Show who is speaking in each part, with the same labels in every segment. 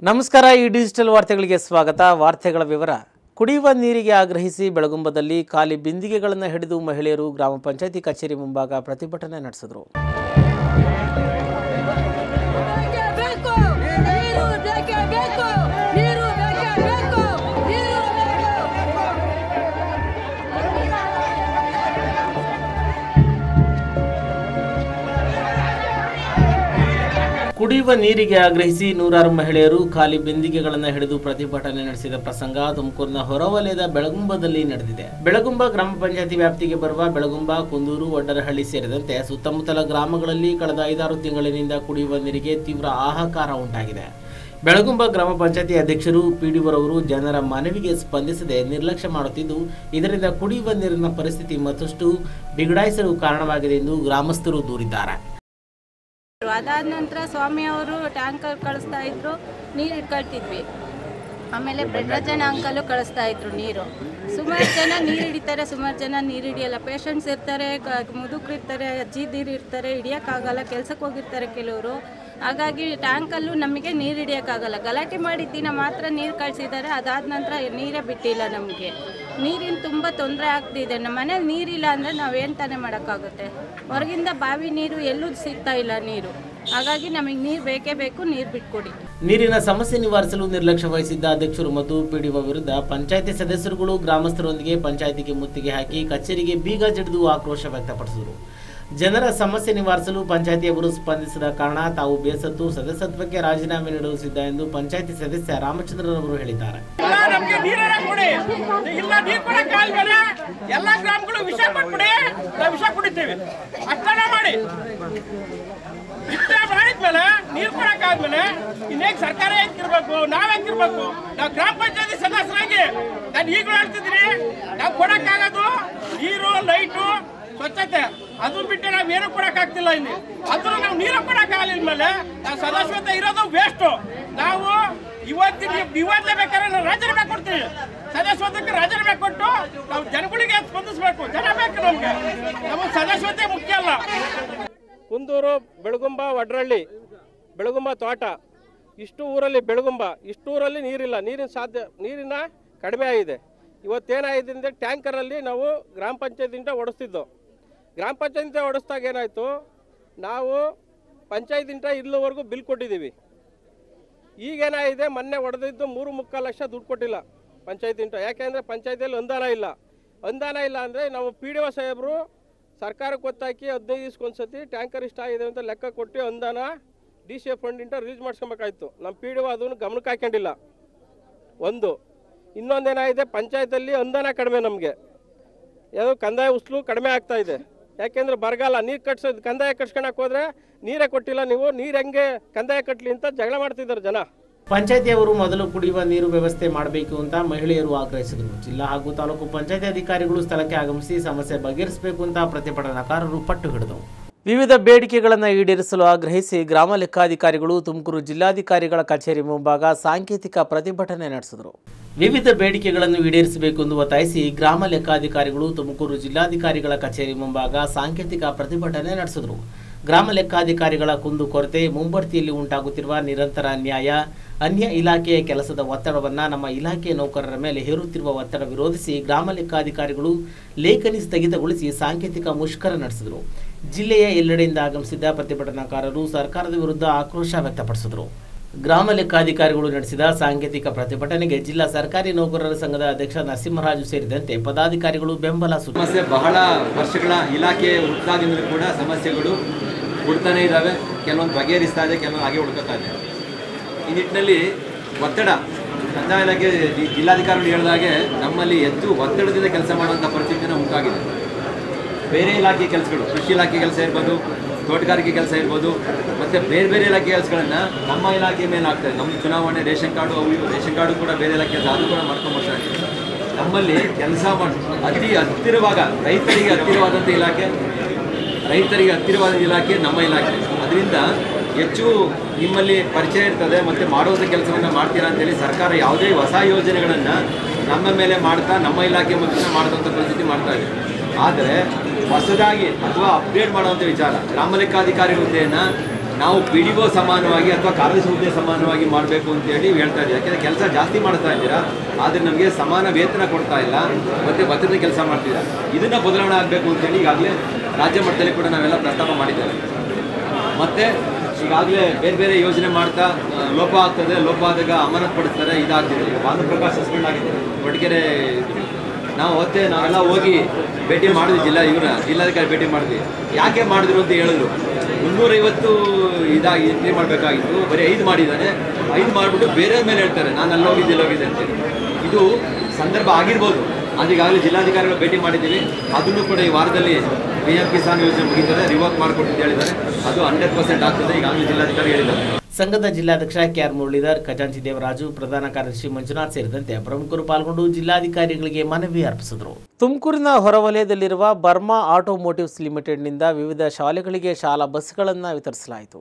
Speaker 1: ನಮಸ್ಕಾರ ಈ ಡಿಜಿಟಲ್ ವಾರ್ತೆಗಳಿಗೆ ಸ್ವಾಗತ ವಾರ್ತೆಗಳ ವಿವರ ಕುಡಿಯುವ ನೀರಿಗೆ ಆಗ್ರಹಿಸಿ ಬೆಳಗುಂಬದಲ್ಲಿ ಖಾಲಿ ಬಿಂದಿಗೆಗಳನ್ನು ಹಿಡಿದು ಮಹಿಳೆಯರು ಗ್ರಾಮ ಪಂಚಾಯತಿ ಕಚೇರಿ ಮುಂಭಾಗ ಪ್ರತಿಭಟನೆ ನಡೆಸಿದರು
Speaker 2: ಬೇಕೇ ಬೇಕು ನೀರು ಬೇಕೇ ಬೇಕು ನೀರು ಬೇಕೇ ಬೇಕು ನೀರು ಬೇಕು
Speaker 1: ಕುಡಿಯುವ ನೀರಿಗೆ ಆಗ್ರಹಿಸಿ ನೂರಾರು ಮಹಿಳೆಯರು ಖಾಲಿ ಬಿಂದಿಗೆಗಳನ್ನು ಹಿಡಿದು ಪ್ರತಿಭಟನೆ ನಡೆಸಿದ ಪ್ರಸಂಗ ತುಮಕೂರಿನ ಹೊರವಲಯದ ಬೆಳಗುಂಬದಲ್ಲಿ ನಡೆದಿದೆ ಬೆಳಗುಂಬ ಗ್ರಾಮ ಪಂಚಾಯತಿ ವ್ಯಾಪ್ತಿಗೆ ಬರುವ ಬೆಳಗುಂಬ ಕುಂದೂರು ಒಡ್ಡರಹಳ್ಳಿ ಸೇರಿದಂತೆ ಸುತ್ತಮುತ್ತಲ ಗ್ರಾಮಗಳಲ್ಲಿ ಕಳೆದ ಐದಾರು ತಿಂಗಳಿನಿಂದ ಕುಡಿಯುವ ನೀರಿಗೆ ತೀವ್ರ ಹಾಹಾಕಾರ ಉಂಟಾಗಿದೆ ಬೆಳಗುಂಬ ಗ್ರಾಮ ಪಂಚಾಯತಿ ಅಧ್ಯಕ್ಷರು ಪಿಡಿಒರವರು ಜನರ ಮನವಿಗೆ ಸ್ಪಂದಿಸದೆ ನಿರ್ಲಕ್ಷ್ಯ ಮಾಡುತ್ತಿದ್ದು ಇದರಿಂದ ಕುಡಿಯುವ ನೀರಿನ ಪರಿಸ್ಥಿತಿ ಮತ್ತಷ್ಟು ಬಿಗಡಾಯಿಸಲು ಕಾರಣವಾಗಿದೆ ಎಂದು ಗ್ರಾಮಸ್ಥರು ದೂರಿದ್ದಾರೆ
Speaker 3: ಅದಾದ ನಂತರ ಸ್ವಾಮಿ ಅವರು ಟ್ಯಾಂಕರ್ ಕಳಿಸ್ತಾ ಇದ್ರು ನೀರು ಇಟ್ಕೊಳ್ತಿದ್ವಿ ಆಮೇಲೆ ಬ್ರೆಡ್ರಜನ ಅಂಕಲು ಕಳಿಸ್ತಾ ಇದ್ರು ನೀರು ಸುಮಾರು ಜನ ನೀರು ಹಿಡಿತಾರೆ ಸುಮಾರು ಜನ ನೀರು ಹಿಡಿಯಲ್ಲ ಪೇಷಂಟ್ಸ್ ಇರ್ತಾರೆ ಕ- ಮುದುಕರು ಇರ್ತಾರೆ ಅಜ್ಜಿದೀರು ಇರ್ತಾರೆ ಹಿಡಿಯೋಕ್ಕಾಗಲ್ಲ ಕೆಲ್ಸಕ್ಕೆ ಹೋಗಿರ್ತಾರೆ ಕೆಲವರು ಹಾಗಾಗಿ ಟ್ಯಾಂಕಲ್ಲೂ ನಮಗೆ ನೀರು ಹಿಡಿಯೋಕ್ಕಾಗಲ್ಲ ಗಲಾಟೆ ಮಾಡಿದ ದಿನ ಮಾತ್ರ ನೀರು ಕಳಿಸಿದ್ದಾರೆ ಅದಾದ ನಂತರ ನೀರೇ ಬಿಟ್ಟಿಲ್ಲ ನಮಗೆ ನೀರಿನ ತುಂಬ ತೊಂದರೆ ಆಗ್ತಿದೆ ನಮ್ಮ ಮನೇಲಿ ನೀರಿಲ್ಲ ಅಂದರೆ ನಾವೇನು ತಾನೇ ಮಾಡೋಕ್ಕಾಗುತ್ತೆ ಹೊರಗಿಂದ ಬಾವಿ ನೀರು ಎಲ್ಲೂ ಸಿಗ್ತಾ ಇಲ್ಲ ನೀರು ಹಾಗಾಗಿ ನಮಗೆ ನೀರು ಬೇಕೇ ಬೇಕು ನೀರು ಬಿಟ್ಕೊಡಿ
Speaker 1: ನೀರಿನ ಸಮಸ್ಯೆ ನಿವಾರಿಸಲು ನಿರ್ಲಕ್ಷ್ಯ ವಹಿಸಿದ್ದ ಅಧ್ಯಕ್ಷರು ಮತ್ತು ಪಿಡಿಒ ವಿರುದ್ಧ ಪಂಚಾಯತಿ ಸದಸ್ಯರುಗಳು ಗ್ರಾಮಸ್ಥರೊಂದಿಗೆ ಪಂಚಾಯತಿಗೆ ಮುತ್ತಿಗೆ ಹಾಕಿ ಕಚೇರಿಗೆ ಬೀಗ ಜಡಿದು ಆಕ್ರೋಶ ವ್ಯಕ್ತಪಡಿಸಿದರು ಜನರ ಸಮಸ್ಯೆ ನಿವಾರಿಸಲು ಪಂಚಾಯತಿಯವರು ಸ್ಪಂದಿಸದ ಕಾರಣ ತಾವು ಬೇಸತ್ತು ಸದಸ್ಯತ್ವಕ್ಕೆ ರಾಜೀನಾಮೆ ನೀಡಲು ಸಿದ್ಧ ಎಂದು ಪಂಚಾಯತಿ ಸದಸ್ಯ ರಾಮಚಂದ್ರರವರು ಹೇಳಿದ್ದಾರೆ
Speaker 4: ಇಲ್ಲ ನಮ್ಗೆ ನೀರನ್ನ ಕೊಡಿ ಇಲ್ಲ ನೀರ್ ಕೊಡಕ್ ಆಗಲ್ವಲ್ಲ ಎಲ್ಲಾ ಗ್ರಾಮಗಳು ವಿಷ ಕೊಟ್ಬಿಡಿ ನಾವು ವಿಷ ಕುಡಿತೀವಿ ಅಷ್ಟನ್ನ ಮಾಡಿ ಇಷ್ಟ ಮಾಡಿದ್ಮೇಲೆ ನೀರ್ ಕೊಡಕ್ ಆದ್ಮೇಲೆ ಇನ್ನೇಗ್ ಸರ್ಕಾರ ಹೆಂಗಿರ್ಬೇಕು ನಾವ್ ಹೆಂಗಿರ್ಬೇಕು ನಾವು ಗ್ರಾಮ ಪಂಚಾಯತಿ ಸದಸ್ಯರಾಗಿ ನಾನು ಈಗಲೂ ಹೇಳ್ತಿದ್ದೀನಿ ನಾವು ಕೊಡಕ್ ಆಗೋದು ನೀರು ಲೈಟು ಸ್ವಚ್ಛತೆ ಅದು ಬಿಟ್ಟು ನಾವ್ ಏನು ಕೊಡಕ್ ಆಗ್ತಿಲ್ಲ ಇಲ್ಲಿ ಅದ್ರ ನಾವು ನೀರು ಕೊಡಕ್ ಆಗಲಿಲ್ಲ ಮೇಲೆ ನಾವು ಸದಸ್ಯತೆ ಇರೋದು ವೇಸ್ಟ್ ನಾವು ಇವತ್ತಿನ ಇವತ್ತೇ ಬೇಕಾದ್ರೆ ನಾವು ರಾಜೀನಾಮೆ ಕೊಡ್ತೀವಿ ಸದಸ್ಯತ್ವಕ್ಕೆ ರಾಜೀನಾಮೆ ಕೊಟ್ಟು ನಾವು ಜನಗಳಿಗೆ ಸ್ಪಂದಿಸಬೇಕು ಜನ ಬೇಕು ನಮ್ಗೆ ನಮಗೆ ಸದಸ್ಯತೆ ಮುಖ್ಯ ಅಲ್ಲ ಕುಂದೂರು ಬೆಳಗುಂಬ ವಡ್ರಳ್ಳಿ ಬೆಳಗುಂಬ ತೋಟ ಇಷ್ಟು ಊರಲ್ಲಿ ಬೆಳಗುಂಬ ಇಷ್ಟು ಊರಲ್ಲಿ ನೀರಿಲ್ಲ ನೀರಿನ ಸಾಧ್ಯ ನೀರಿನ ಕಡಿಮೆ ಆಗಿದೆ ಇವತ್ತೇನಾಗಿದೆ ಅಂದರೆ ಟ್ಯಾಂಕರಲ್ಲಿ ನಾವು ಗ್ರಾಮ ಪಂಚಾಯತಿಂದ ಓಡಿಸ್ತಿದ್ದೋ ಗ್ರಾಮ ಪಂಚಾಯತಿಂದ ಓಡಿಸ್ದಾಗ ಏನಾಯಿತು ನಾವು ಪಂಚಾಯತಿಂದ ಇಲ್ಲಿವರೆಗೂ ಬಿಲ್ ಕೊಟ್ಟಿದ್ದೀವಿ ಈಗೇನಾಗಿದೆ ಮೊನ್ನೆ ಹೊಡೆದಿದ್ದು ಮೂರು ಮುಕ್ಕಾಲು ಲಕ್ಷ ದುಡ್ಡು ಕೊಟ್ಟಿಲ್ಲ ಪಂಚಾಯತಿಂದ ಯಾಕೆಂದರೆ ಪಂಚಾಯತಿಯಲ್ಲಿ ಅನುದಾನ ಇಲ್ಲ ಅನುದಾನ ಇಲ್ಲ ಅಂದರೆ ನಾವು ಪಿ ಡಿ ಒ ಸಾಹೇಬರು ಸರ್ಕಾರಕ್ಕೆ ಗೊತ್ತಾಕಿ ಹದಿನೈದು ದಿವ್ಸಕ್ಕೊಂದ್ಸತಿ ಟ್ಯಾಂಕರ್ ಇಷ್ಟ ಆಗಿದೆ ಅಂತ ಲೆಕ್ಕ ಕೊಟ್ಟು ಅನುದಾನ ಡಿ ಸಿ ಎಫ್ ಫಂಡಿಂದ ರಿಲೀಸ್ ಮಾಡಿಸ್ಕೊಬೇಕಾಯ್ತು ನಮ್ಮ ಪಿ ಡಿ ಒ ಅದನ್ನು ಗಮನಕ್ಕೆ ಹಾಕೊಂಡಿಲ್ಲ ಒಂದು ಇನ್ನೊಂದೇನಾಗಿದೆ ಪಂಚಾಯತಲ್ಲಿ ಅನುದಾನ ಕಡಿಮೆ ನಮಗೆ ಯಾವುದೋ ಕಂದಾಯ ಉಸ್ಲು ಕಡಿಮೆ ಆಗ್ತಾ ಇದೆ ಯಾಕೆಂದ್ರೆ ಬರಗಾಲ ನೀರು ಕಟ್ಸೋದು ಕಂದಾಯ ಕಟ್ಸ್ಕೊಳಕ್ಕೆ ಹೋದ್ರೆ ನೀರೇ ಕೊಟ್ಟಿಲ್ಲ ನೀವು ನೀರು ಹೆಂಗೆ ಕಂದಾಯ ಕಟ್ಟಲಿ ಅಂತ ಜಗಳ ಮಾಡ್ತಿದ್ದಾರೆ ಜನ
Speaker 1: ಪಂಚಾಯತಿಯವರು ಮೊದಲು ಕುಡಿಯುವ ನೀರು ವ್ಯವಸ್ಥೆ ಮಾಡಬೇಕು ಅಂತ ಮಹಿಳೆಯರು ಆಗ್ರಹಿಸಿದರು ಜಿಲ್ಲಾ ಹಾಗೂ ತಾಲೂಕು ಪಂಚಾಯತಿ ಅಧಿಕಾರಿಗಳು ಸ್ಥಳಕ್ಕೆ ಆಗಮಿಸಿ ಸಮಸ್ಯೆ ಬಗೆಹರಿಸಬೇಕು ಅಂತ ಪ್ರತಿಭಟನಾಕಾರರು ಪಟ್ಟು ಹಿಡಿದರು ವಿವಿಧ ಬೇಡಿಕೆಗಳನ್ನು ಈಡೇರಿಸಲು ಆಗ್ರಹಿಸಿ ಗ್ರಾಮ ಲೆಕ್ಕಾಧಿಕಾರಿಗಳು ತುಮಕೂರು ಜಿಲ್ಲಾಧಿಕಾರಿಗಳ ಕಚೇರಿ ಮುಂಭಾಗ ಸಾಂಕೇತಿಕ ಪ್ರತಿಭಟನೆ ನಡೆಸಿದರು ವಿವಿಧ ಬೇಡಿಕೆಗಳನ್ನು ಈಡೇರಿಸಬೇಕು ಎಂದು ಒತ್ತಾಯಿಸಿ ಗ್ರಾಮ ಲೆಕ್ಕಾಧಿಕಾರಿಗಳು ತುಮಕೂರು ಜಿಲ್ಲಾಧಿಕಾರಿಗಳ ಕಚೇರಿ ಮುಂಭಾಗ ಸಾಂಕೇತಿಕ ಪ್ರತಿಭಟನೆ ನಡೆಸಿದರು ಗ್ರಾಮ ಲೆಕ್ಕಾಧಿಕಾರಿಗಳ ಕುಂದುಕೊರತೆ ಮುಂಬಡ್ತಿಯಲ್ಲಿ ಉಂಟಾಗುತ್ತಿರುವ ನಿರಂತರ ಅನ್ಯಾಯ ಅನ್ಯ ಇಲಾಖೆಯ ಕೆಲಸದ ಒತ್ತಡವನ್ನು ನಮ್ಮ ಇಲಾಖೆಯ ನೌಕರರ ಮೇಲೆ ಹೇರುತ್ತಿರುವ ಒತ್ತಡ ವಿರೋಧಿಸಿ ಗ್ರಾಮ ಲೆಕ್ಕಾಧಿಕಾರಿಗಳು ಲೇಖನಿ ಸ್ಥಗಿತಗೊಳಿಸಿ ಸಾಂಕೇತಿಕ ಮುಷ್ಕರ ನಡೆಸಿದರು ಜಿಲ್ಲೆಯ ಎಲ್ಲೆಡೆಯಿಂದ ಆಗಮಿಸಿದ್ದ ಪ್ರತಿಭಟನಾಕಾರರು ಸರ್ಕಾರದ ವಿರುದ್ಧ ಆಕ್ರೋಶ ವ್ಯಕ್ತಪಡಿಸಿದರು ಗ್ರಾಮ ಲೆಕ್ಕಾಧಿಕಾರಿಗಳು ನಡೆಸಿದ ಸಾಂಕೇತಿಕ ಪ್ರತಿಭಟನೆಗೆ ಜಿಲ್ಲಾ ಸರ್ಕಾರಿ ನೌಕರರ ಸಂಘದ ಅಧ್ಯಕ್ಷ ನರಸಿಂಹರಾಜು ಸೇರಿದಂತೆ ಪದಾಧಿಕಾರಿಗಳು ಬೆಂಬಲ ಸೂಚಿಸಿದರು
Speaker 5: ಸಮಸ್ಯೆ ಬಹಳ ವರ್ಷಗಳ ಇಲಾಖೆ ಹುಟ್ಟಾಗಿಂದಲೂ ಕೂಡ ಸಮಸ್ಯೆಗಳು ಹುಡ್ತಾನೆ ಇದ್ದಾವೆ ಕೆಲವೊಂದು ಬಗೆಹರಿಸ್ತಾ ಇದೆ ಕೆಲವೊಂದು ಹಾಗೆ ಹುಡ್ಕೋತಾ ಇದೆ ಈ ನಿಟ್ಟಿನಲ್ಲಿ ಒತ್ತಡ ಕಂದಾಯ ಇಲಾಖೆ ಜಿ- ಜಿಲ್ಲಾಧಿಕಾರಿಗಳು ಹೇಳಿದಾಗೆ ನಮ್ಮಲ್ಲಿ ಹೆಚ್ಚು ಒತ್ತಡದಿಂದ ಕೆಲಸ ಮಾಡುವಂಥ ಪರಿಸ್ಥಿತಿನ ಉಂಟಾಗಿದೆ ಬೇರೆ ಇಲಾಖೆ ಕೆಲಸಗಳು ಕೃಷಿ ಇಲಾಖೆ ಕೆಲಸ ಇರ್ಬೋದು ತೋಟಗಾರಿಕೆ ಕೆಲಸ ಇರ್ಬೋದು ಮತ್ತು ಬೇರೆ ಬೇರೆ ಇಲಾಖೆ ಕೆಲಸಗಳನ್ನ ನಮ್ಮ ಇಲಾಖೆ ಮೇಲೆ ಆಗ್ತದೆ ನಮ್ಮ ಚುನಾವಣೆ ರೇಷನ್ ಕಾರ್ಡು ಅವು ಇವು ರೇಷನ್ ಕಾರ್ಡು ಕೂಡ ಬೇರೆ ಇಲಾಖೆ ಕೆಲಸ ಅದು ಕೂಡ ಮಾಡ್ಕೊಂಡು ಬರ್ತಾ ಇದೆ ನಮ್ಮಲ್ಲಿ ಕೆಲಸ ಮಾಡಿ ಅತಿ ಹತ್ತಿರವಾಗ ರೈತರಿಗೆ ಹತ್ತಿರವಾದಂಥ ಇಲಾಖೆ ರೈತರಿಗೆ ಹತ್ತಿರವಾದ ಇಲಾಖೆ ನಮ್ಮ ಇಲಾಖೆ ಅದರಿಂದ ಹೆಚ್ಚು ನಿಮ್ಮಲ್ಲಿ ಪರಿಚಯ ಇರ್ತದೆ ಮತ್ತು ಮಾಡುವಂಥ ಕೆಲಸವನ್ನು ಮಾಡ್ತೀರಾ ಅಂತೇಳಿ ಸರ್ಕಾರ ಯಾವುದೇ ಹೊಸ ಯೋಜನೆಗಳನ್ನು ನಮ್ಮ ಮೇಲೆ ಮಾಡ್ತಾ ನಮ್ಮ ಇಲಾಖೆ ಮುಖೇನ ಮಾಡುವಂಥ ಪರಿಸ್ಥಿತಿ ಮಾಡ್ತಾ ಇದೆ ಆದರೆ ಹೊಸದಾಗಿ ಅಥವಾ ಅಪ್ಗ್ರೇಡ್ ಮಾಡುವಂಥ ವಿಚಾರ ಗ್ರಾಮ ಲೆಕ್ಕಾಧಿಕಾರಿ ಹುದ್ದೆಯನ್ನು ನಾವು ಪಿ ಡಿ ಒ ಸಮಾನವಾಗಿ ಅಥವಾ ಕಾರ್ಯದರ್ಶಿ ಹುದ್ದೆ ಸಮಾನವಾಗಿ ಮಾಡಬೇಕು ಅಂತೇಳಿ ಹೇಳ್ತಾ ಇದ್ದೀವಿ ಯಾಕೆಂದರೆ ಕೆಲಸ ಜಾಸ್ತಿ ಮಾಡ್ತಾ ಇದ್ದೀರಾ ಆದರೆ ನಮಗೆ ಸಮಾನ ವೇತನ ಕೊಡ್ತಾ ಇಲ್ಲ ಮತ್ತು ಭದ್ರತೆ ಕೆಲಸ ಮಾಡ್ತಿದ್ದೀರಾ ಇದನ್ನು ಬದಲಾವಣೆ ಆಗಬೇಕು ಅಂತೇಳಿ ಈಗಾಗಲೇ ರಾಜ್ಯ ಮಟ್ಟದಲ್ಲಿ ಕೂಡ ನಾವೆಲ್ಲ ಪ್ರಸ್ತಾಪ ಮಾಡಿದ್ದೇವೆ ಮತ್ತು ಈಗಾಗಲೇ ಬೇರೆ ಬೇರೆ ಯೋಜನೆ ಮಾಡ್ತಾ ಆ, ಲೋಪ ಆಗ್ತದೆ ಲೋಪ ಆದಾಗ ಅಮಾನತ್ ಪಡಿಸ್ತಾರೆ ಇದಾಗ್ತಿದೆ ಈಗ ಭಾನುಪ್ರಕಾಶ್ ಸಸ್ಪೆಂಡ್ ಆಗಿದೆ ಕೊಟ್ಟಿಗೆರೆ ನಾವು ಅವತ್ತೇ ನಾವೆಲ್ಲ ಹೋಗಿ ಭೇಟಿ ಮಾಡಿದ್ವಿ ಜಿಲ್ಲಾ ಇವರ ಜಿಲ್ಲಾಧಿಕಾರಿ ಭೇಟಿ ಮಾಡಿದ್ವಿ ಯಾಕೆ ಮಾಡಿದ್ರು ಅಂತ ಹೇಳಿದ್ರು ಮುನ್ನೂರೈವತ್ತು ಇದಾಗಿ ಎಂಟ್ರಿ ಮಾಡಬೇಕಾಗಿತ್ತು ಬರೀ ಐದು ಮಾಡಿದ್ದಾನೆ ಐದು ಮಾಡಿಬಿಟ್ಟು ಬೇರೆ ಮೇಲೆ ಹೇಳ್ತಾರೆ ನಾನು ಅಲ್ಲಿ ಹೋಗಿದ್ದೆ ಇಲ್ಲಿ ಹೋಗಿದ್ದೆ ಅಂತೇಳಿ ಇದು ಸಂದರ್ಭ ಆಗಿರ್ಬೋದು ಅದೀಗಾಗಲೇ ಜಿಲ್ಲಾಧಿಕಾರಿಗಳು ಭೇಟಿ ಮಾಡಿದ್ದೀವಿ ಅದನ್ನು ಕೂಡ ಈ ವಾರದಲ್ಲಿ ಪಿ ಎಂ ಕಿಸಾನ್ ಯೋಜನೆ ಮುಗಿತದೆ ರಿವರ್ಕ್ ಮಾಡಿಕೊಟ್ಟು ಹೇಳಿದ್ದಾರೆ ಅದು ಹಂಡ್ರೆಡ್ ಪರ್ಸೆಂಟ್ ಆಗ್ತದೆ ಈಗಾಗಲೇ ಜಿಲ್ಲಾಧಿಕಾರಿ ಹೇಳಿದ್ದಾರೆ
Speaker 1: ಸಂಘದ ಜಿಲ್ಲಾಧ್ಯಕ್ಷ ಕೆಆರ್ ಮುರಳೀಧರ್ ಖಜಾಂಚಿ ದೇವರಾಜು ಪ್ರಧಾನ ಕಾರ್ಯದರ್ಶಿ ಮಂಜುನಾಥ್ ಸೇರಿದಂತೆ ಪ್ರಮುಖರು ಪಾಲ್ಗೊಂಡು ಜಿಲ್ಲಾಧಿಕಾರಿಗಳಿಗೆ ಮನವಿ ಅರ್ಪಿಸಿದರು ತುಮಕೂರಿನ ಹೊರವಲಯದಲ್ಲಿರುವ ಬರ್ಮಾ ಆಟೋಮೋಟಿವ್ಸ್ ಲಿಮಿಟೆಡ್ನಿಂದ ವಿವಿಧ ಶಾಲೆಗಳಿಗೆ ಶಾಲಾ ಬಸ್ಗಳನ್ನು ವಿತರಿಸಲಾಯಿತು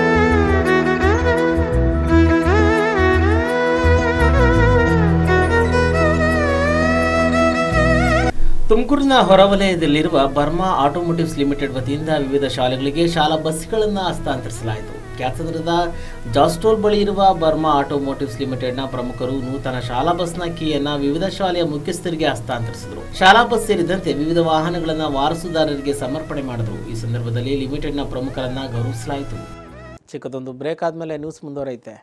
Speaker 1: ತುಮಕೂರಿನ ಹೊರವಲಯದಲ್ಲಿರುವ ಬರ್ಮಾ ಆಟೋಮೋಟಿವ್ಸ್ ಲಿಮಿಟೆಡ್ ವತಿಯಿಂದ ವಿವಿಧ ಶಾಲೆಗಳಿಗೆ ಶಾಲಾ ಬಸ್ಗಳನ್ನು ಹಸ್ತಾಂತರಿಸಲಾಯಿತು ಕ್ಯಾತ್ಸಂದ್ರದ ಜಾಸ್ಟೋಲ್ ಬಳಿ ಇರುವ ಬರ್ಮಾ ಆಟೋಮೋಟಿವ್ಸ್ ಲಿಮಿಟೆಡ್ನ ಪ್ರಮುಖರು ನೂತನ ಶಾಲಾ ಬಸ್ನ ಕೀಯನ್ನು ವಿವಿಧ ಶಾಲೆಯ ಮುಖ್ಯಸ್ಥರಿಗೆ ಹಸ್ತಾಂತರಿಸಿದರು ಶಾಲಾ ಬಸ್ ಸೇರಿದಂತೆ ವಿವಿಧ ವಾಹನಗಳನ್ನು ವಾರಸುದಾರರಿಗೆ ಸಮರ್ಪಣೆ ಮಾಡಿದರು ಈ ಸಂದರ್ಭದಲ್ಲಿ ಲಿಮಿಟೆಡ್ನ ಪ್ರಮುಖರನ್ನ ಗೌರವಿಸಲಾಯಿತು ಚಿಕ್ಕದೊಂದು ಬ್ರೇಕ್ ಆದಮೇಲೆ ನ್ಯೂಸ್ ಮುಂದುವರೈತೆ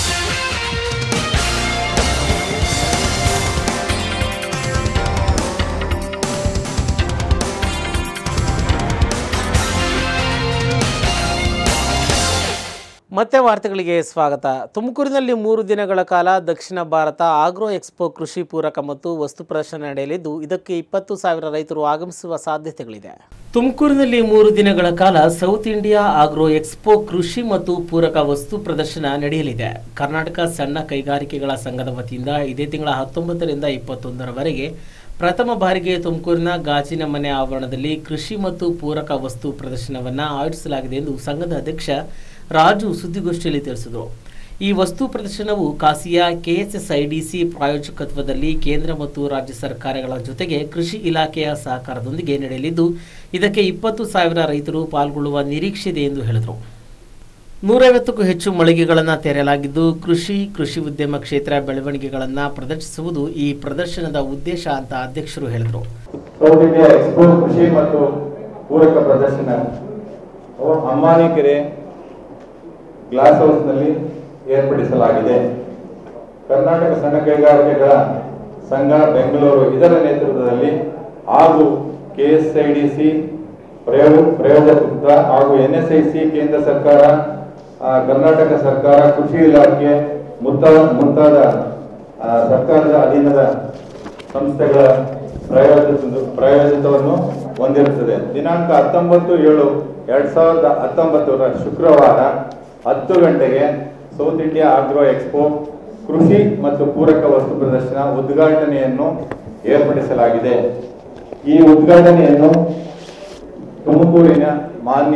Speaker 1: ಮತ್ತೆ ವಾರ್ತೆಗಳಿಗೆ ಸ್ವಾಗತ ತುಮಕೂರಿನಲ್ಲಿ ಮೂರು ದಿನಗಳ ಕಾಲ ದಕ್ಷಿಣ ಭಾರತ ಆಗ್ರೋ ಎಕ್ಸ್ಪೋ ಕೃಷಿ ಪೂರಕ ಮತ್ತು ವಸ್ತು ಪ್ರದರ್ಶನ ನಡೆಯಲಿದ್ದು ಇದಕ್ಕೆ ಇಪ್ಪತ್ತು ಸಾವಿರ ರೈತರು ಆಗಮಿಸುವ ಸಾಧ್ಯತೆಗಳಿದೆ ತುಮಕೂರಿನಲ್ಲಿ ಮೂರು ದಿನಗಳ ಕಾಲ ಸೌತ್ ಇಂಡಿಯಾ ಆಗ್ರೋ ಎಕ್ಸ್ಪೋ ಕೃಷಿ ಮತ್ತು ಪೂರಕ ವಸ್ತು ಪ್ರದರ್ಶನ ನಡೆಯಲಿದೆ ಕರ್ನಾಟಕ ಸಣ್ಣ ಕೈಗಾರಿಕೆಗಳ ಸಂಘದ ವತಿಯಿಂದ ಇದೇ ತಿಂಗಳ ಹತ್ತೊಂಬತ್ತರಿಂದ ಇಪ್ಪತ್ತೊಂದರವರೆಗೆ ಪ್ರಥಮ ಬಾರಿಗೆ ತುಮಕೂರಿನ ಗಾಜಿನ ಮನೆ ಆವರಣದಲ್ಲಿ ಕೃಷಿ ಮತ್ತು ಪೂರಕ ವಸ್ತು ಪ್ರದರ್ಶನವನ್ನು ಆಯೋಜಿಸಲಾಗಿದೆ ಎಂದು ಸಂಘದ ಅಧ್ಯಕ್ಷ ರಾಜು ಸುದ್ದಿಗೋಷ್ಠಿಯಲ್ಲಿ ತಿಳಿಸಿದರು ಈ ವಸ್ತು ಪ್ರದರ್ಶನವು ಕಾಸಿಯಾ ಕೆಎಸ್ಎಸ್ಐಡಿಸಿ ಪ್ರಾಯೋಜಕತ್ವದಲ್ಲಿ ಕೇಂದ್ರ ಮತ್ತು ರಾಜ್ಯ ಸರ್ಕಾರಗಳ ಜೊತೆಗೆ ಕೃಷಿ ಇಲಾಖೆಯ ಸಹಕಾರದೊಂದಿಗೆ ನಡೆಯಲಿದ್ದು ಇದಕ್ಕೆ ಇಪ್ಪತ್ತು ಸಾವಿರ ರೈತರು ಪಾಲ್ಗೊಳ್ಳುವ ನಿರೀಕ್ಷೆ ಇದೆ ಎಂದು ಹೇಳಿದರು ನೂರೈವತ್ತಕ್ಕೂ ಹೆಚ್ಚು ಮಳಿಗೆಗಳನ್ನು ತೆರೆಯಲಾಗಿದ್ದು ಕೃಷಿ ಕೃಷಿ ಉದ್ಯಮ ಕ್ಷೇತ್ರ ಬೆಳವಣಿಗೆಗಳನ್ನು ಪ್ರದರ್ಶಿಸುವುದು ಈ ಪ್ರದರ್ಶನದ ಉದ್ದೇಶ ಅಂತ ಅಧ್ಯಕ್ಷರು ಹೇಳಿದರು
Speaker 6: ಸೌತ್ ಇಂಡಿಯಾ ಎಕ್ಸ್ಪೋ ಕೃಷಿ ಮತ್ತು ಪೂರಕ ಪ್ರದರ್ಶನ ಅವು ಅಮ್ಮಾನಿಕೆರೆ ಗ್ಲಾಸ್ ಹೌಸ್ನಲ್ಲಿ ಏರ್ಪಡಿಸಲಾಗಿದೆ ಕರ್ನಾಟಕ ಸಣ್ಣ ಕೈಗಾರಿಕೆಗಳ ಸಂಘ ಬೆಂಗಳೂರು ಇದರ ನೇತೃತ್ವದಲ್ಲಿ ಹಾಗೂ ಕೆಎಸ್ಐಡಿಸಿ ಪ್ರಯೋಗ ಪ್ರಯೋಜಕತ್ವ ಹಾಗೂ ಎನ್ಎಸ್ಐಸಿ ಕೇಂದ್ರ ಸರ್ಕಾರ ಆ, ಕರ್ನಾಟಕ ಸರ್ಕಾರ ಕೃಷಿ ಇಲಾಖೆ ಮುಂತಾದ ಮುಂತಾದ ಆ, ಸರ್ಕಾರದ ಅಧೀನದ ಸಂಸ್ಥೆಗಳ ಪ್ರಾಯೋಜಿತ ಪ್ರಾಯೋಜಿತವನ್ನು ಹೊಂದಿರುತ್ತದೆ ದಿನಾಂಕ ಹತ್ತೊಂಬತ್ತು ಏಳು ಎರಡ್ ಸಾವಿರದ ಹತ್ತೊಂಬತ್ತರ ಶುಕ್ರವಾರ ಹತ್ತು ಗಂಟೆಗೆ ಸೌತ್ ಇಂಡಿಯಾ ಆಗ್ರೋ ಎಕ್ಸ್ಪೋ ಕೃಷಿ ಮತ್ತು ಪೂರಕ ವಸ್ತು ಪ್ರದರ್ಶನ ಉದ್ಘಾಟನೆಯನ್ನು ಏರ್ಪಡಿಸಲಾಗಿದೆ ಈ ಉದ್ಘಾಟನೆಯನ್ನು ತುಮಕೂರಿನ ಮಾನ್ಯ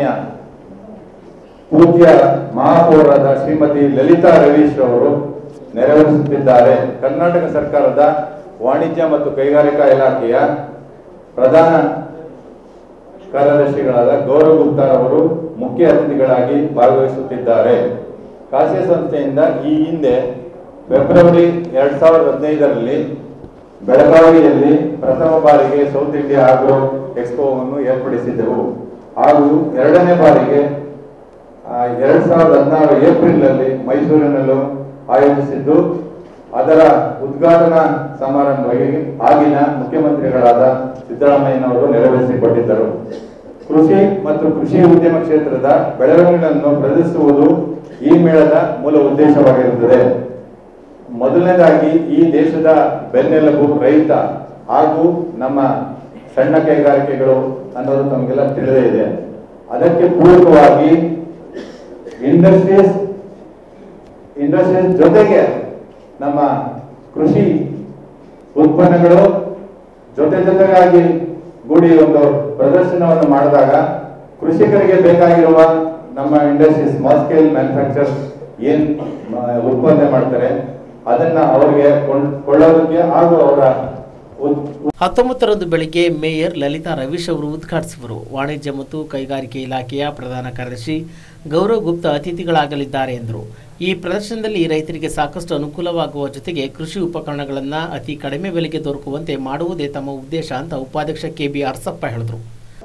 Speaker 6: ಪೂಜ್ಯ ಮಹಾಪೌರಾದ ಶ್ರೀಮತಿ ಲಲಿತಾ ರವೀಶ್ ಅವರು ನೆರವೇರಿಸುತ್ತಿದ್ದಾರೆ ಕರ್ನಾಟಕ ಸರ್ಕಾರದ ವಾಣಿಜ್ಯ ಮತ್ತು ಕೈಗಾರಿಕಾ ಇಲಾಖೆಯ ಪ್ರಧಾನ ಕಾರ್ಯದರ್ಶಿಗಳಾದ ಗೌರವ್ ಗುಪ್ತಾರ್ ಅವರು ಮುಖ್ಯ ಅತಿಥಿಗಳಾಗಿ ಭಾಗವಹಿಸುತ್ತಿದ್ದಾರೆ ಕಾಶಿ ಸಂಸ್ಥೆಯಿಂದ ಈ ಹಿಂದೆ ಫೆಬ್ರವರಿ ಎರಡ್ ಸಾವಿರದ ಹದಿನೈದರಲ್ಲಿ ಬೆಳಗಾವಿಯಲ್ಲಿ ಪ್ರಥಮ ಬಾರಿಗೆ ಸೌತ್ ಇಂಡಿಯಾ ಆಗ್ರೋ ಎಕ್ಸ್ಪೋವನ್ನು ಏರ್ಪಡಿಸಿದ್ದೆವು ಹಾಗೂ ಎರಡನೇ ಬಾರಿಗೆ ಆ, ಎರಡ್ ಸಾವಿರದ ಹದಿನಾರು ಏಪ್ರಿಲ್ ನಲ್ಲಿ ಮೈಸೂರಿನಲ್ಲೂ ಆಯೋಜಿಸಿದ್ದು ಅದರ ಉದ್ಘಾಟನಾ ಸಮಾರಂಭಕ್ಕೆ ಆಗಿನ ಮುಖ್ಯಮಂತ್ರಿಗಳಾದ ಸಿದ್ದರಾಮಯ್ಯನವರು ನೆರವೇರಿಸಿಕೊಟ್ಟಿದ್ದರು ಕೃಷಿ ಮತ್ತು ಕೃಷಿ ಉದ್ಯಮ ಕ್ಷೇತ್ರದ ಬೆಳವಣಿಗೆಗಳನ್ನು ಪ್ರದರ್ಶಿಸುವುದು ಈ ಮೇಳದ ಮೂಲ ಉದ್ದೇಶವಾಗಿರುತ್ತದೆ ಮೊದಲನೇದಾಗಿ ಈ ದೇಶದ ಬೆನ್ನೆಲುಬು ರೈತ ಹಾಗೂ ನಮ್ಮ ಸಣ್ಣ ಕೈಗಾರಿಕೆಗಳು ಅನ್ನೋದು ತಮಗೆಲ್ಲ ತಿಳಿದೇ ಇದೆ ಅದಕ್ಕೆ ಪೂರಕವಾಗಿ ಇಂಡಸ್ಟ್ರೀಸ್ ಇಂಡಸ್ಟ್ರೀಸ್ ಜೊತೆಗೆ ನಮ್ಮ ಕೃಷಿ ಉತ್ಪನ್ನಗಳು ಜೊತೆ ಜೊತೆಗಾಗಿ ಗೂಡಿ ಒಂದು ಪ್ರದರ್ಶನವನ್ನು ಮಾಡಿದಾಗ ಕೃಷಿಕರಿಗೆ ಬೇಕಾಗಿರುವ ನಮ್ಮ ಇಂಡಸ್ಟ್ರಿ ಸ್ಮಾಲ್ ಸ್ಕೇಲ್ ಮ್ಯಾನುಫ್ಯಾಕ್ಚರ್ ಏನ್ ಮ- ಉತ್ಪಾದನೆ ಮಾಡ್ತಾರೆ ಅದನ್ನ ಅವರಿಗೆ ಕೊಂಡ್- ಕೊಳ್ಳೋದಕ್ಕೆ ಹಾಗೂ ಅವರ ಉತ್-
Speaker 1: ಹತ್ತೊಂಬತ್ತರಂದು ಬೆಳಿಗ್ಗೆ ಮೇಯರ್ ಲಲಿತಾ ರವೀಶ್ ಅವರು ಉದ್ಘಾಟಿಸುವರು ವಾಣಿಜ್ಯ ಮತ್ತು ಕೈಗಾರಿಕೆ ಇಲಾಖೆಯ ಪ್ರಧಾನ ಕಾರ್ಯದರ್ಶಿ ಗೌರವ್ ಗುಪ್ತಾ ಅತಿಥಿಗಳಾಗಲಿದ್ದಾರೆ ಎಂದರು ಈ ಪ್ರದರ್ಶನದಲ್ಲಿ ರೈತರಿಗೆ ಸಾಕಷ್ಟು ಅನುಕೂಲವಾಗುವ ಜೊತೆಗೆ ಕೃಷಿ ಉಪಕರಣಗಳನ್ನು ಅತಿ ಕಡಿಮೆ ಬೆಲೆಗೆ ದೊರಕುವಂತೆ ಮಾಡುವುದೇ ತಮ್ಮ ಉದ್ದೇಶ ಅಂತ ಉಪಾಧ್ಯಕ್ಷ ಕೆ ಬಿ ಅರ್ಸಪ್ಪ ಹೇಳಿದರು